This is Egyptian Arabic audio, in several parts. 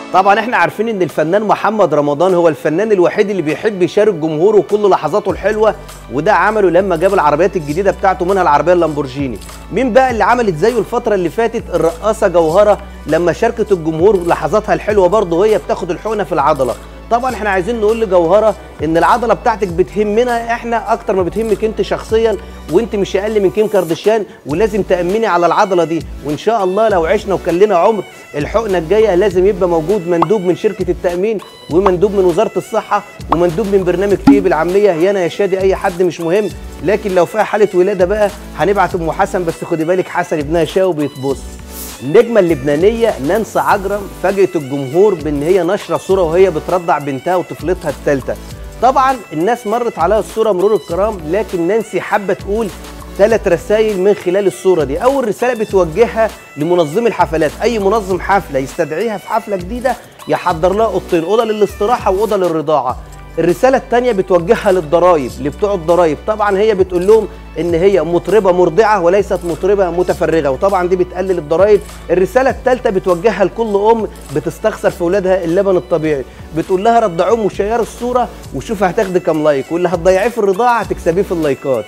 طبعا احنا عارفين ان الفنان محمد رمضان هو الفنان الوحيد اللي بيحب يشارك جمهوره كل لحظاته الحلوه وده عمله لما جاب العربيات الجديده بتاعته منها العربيه اللامبورجيني مين بقى اللي عملت زيه الفتره اللي فاتت الرقاصه جوهره لما شاركت الجمهور لحظاتها الحلوه برضه وهي بتاخد الحقنه في العضله طبعا احنا عايزين نقول لجوهره ان العضله بتاعتك بتهمنا احنا اكتر ما بتهمك انت شخصيا وانت مش اقل من كيم كارديشيان ولازم تامني على العضله دي وان شاء الله لو عشنا وكان لنا عمر الحقنه الجايه لازم يبقى موجود مندوب من شركه التامين ومندوب من وزاره الصحه ومندوب من برنامج تيب العمليه يا انا يا شادي اي حد مش مهم لكن لو فيها حاله ولاده بقى هنبعت ام حسن بس خدي بالك حسن ابنها شاو بيتبص النجمه اللبنانيه نانسي عجرم فاجئت الجمهور بان هي نشره صوره وهي بترضع بنتها وطفلتها الثالثه طبعا الناس مرت عليها الصوره مرور الكرام لكن نانسي حابه تقول ثلاث رسائل من خلال الصوره دي اول رساله بتوجهها لمنظمي الحفلات اي منظم حفله يستدعيها في حفله جديده يحضر لها اوضتين اوضه للاستراحه واوضه للرضاعه الرساله الثانيه بتوجهها للضرايب لبتوع الضرايب طبعا هي بتقول لهم ان هي مطربه مرضعه وليست مطربه متفرغه وطبعا دي بتقلل الضرايب الرساله الثالثه بتوجهها لكل ام بتستخسر في اولادها اللبن الطبيعي بتقول لها رضعوهم وشيروا الصوره وشوف هتاخدي كام لايك واللي هتضيعيه في الرضاعه هتكسبيه في اللايكات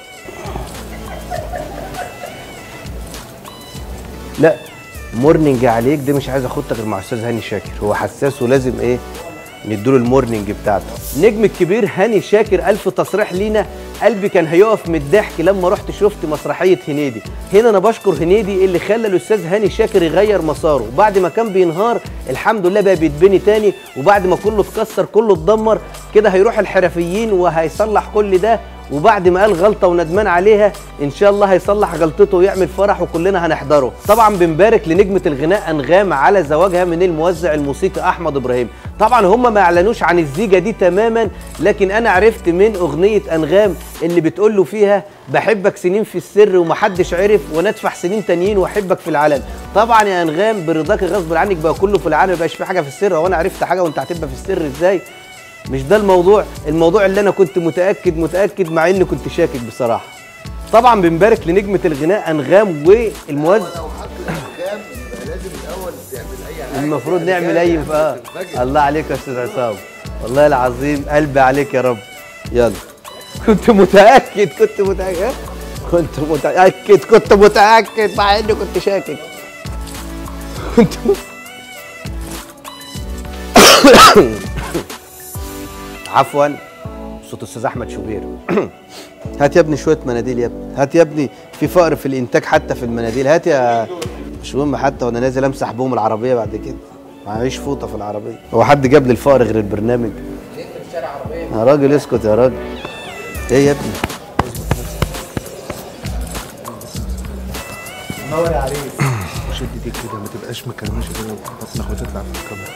لا مورنينج عليك ده مش عايز اخدها غير مع استاذ هاني شاكر هو حساس ولازم ايه نديله المورنينج بتاعته نجم الكبير هاني شاكر الف تصريح لينا قلبي كان هيقف من الضحك لما رحت شفت مسرحيه هنيدي هنا انا بشكر هنيدي اللي خلى الاستاذ هاني شاكر يغير مساره بعد ما كان بينهار الحمد لله بقى بيتبني تاني وبعد ما كله اتكسر كله اتدمر كده هيروح الحرفيين وهيصلح كل ده وبعد ما قال غلطه وندمان عليها ان شاء الله هيصلح غلطته ويعمل فرح وكلنا هنحضره طبعا بنبارك لنجمه الغناء انغام على زواجها من الموزع الموسيقي احمد ابراهيم طبعا هم ما اعلنوش عن الزيجه دي تماما لكن انا عرفت من اغنيه انغام اللي بتقول له فيها بحبك سنين في السر ومحدش عرف وندفع سنين تانيين واحبك في العلن طبعا يا انغام برضاك غصب عنك بقى كله في العلن مبقاش في حاجه في السر هو انا عرفت حاجه وانت هتبقى في السر ازاي مش ده الموضوع الموضوع اللي انا كنت متاكد متاكد مع اني كنت شاكك بصراحه طبعا بنبارك لنجمه الغناء انغام والموزع لو حط الانغام يبقى لازم الاول تعمل اي حاجه المفروض يعني نعمل جاي اي بس اه تتفاجئ. الله عليك يا استاذ عصام والله العظيم قلبي عليك يا رب يلا كنت متاكد كنت متاكد كنت متاكد كنت متاكد مع اني كنت شاكك كنت م- عفوا صوت الاستاذ احمد شوبير هات يا ابني شويه مناديل يا ابني هات يا ابني في فقر في الانتاج حتى في المناديل هات يا مش مهم حتى وانا نازل امسح بهم العربيه بعد كده معيش فوطه في العربيه هو حد جاب لي الفقر غير البرنامج يا راجل اسكت يا راجل ايه يا ابني نور يا عريس شد دي كده ما تبقاش مكرمشه كده بطنك وتطلع في الكاميرا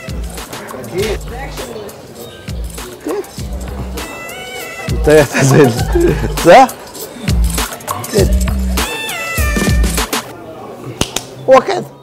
انت يا تزل صح؟ كده وكده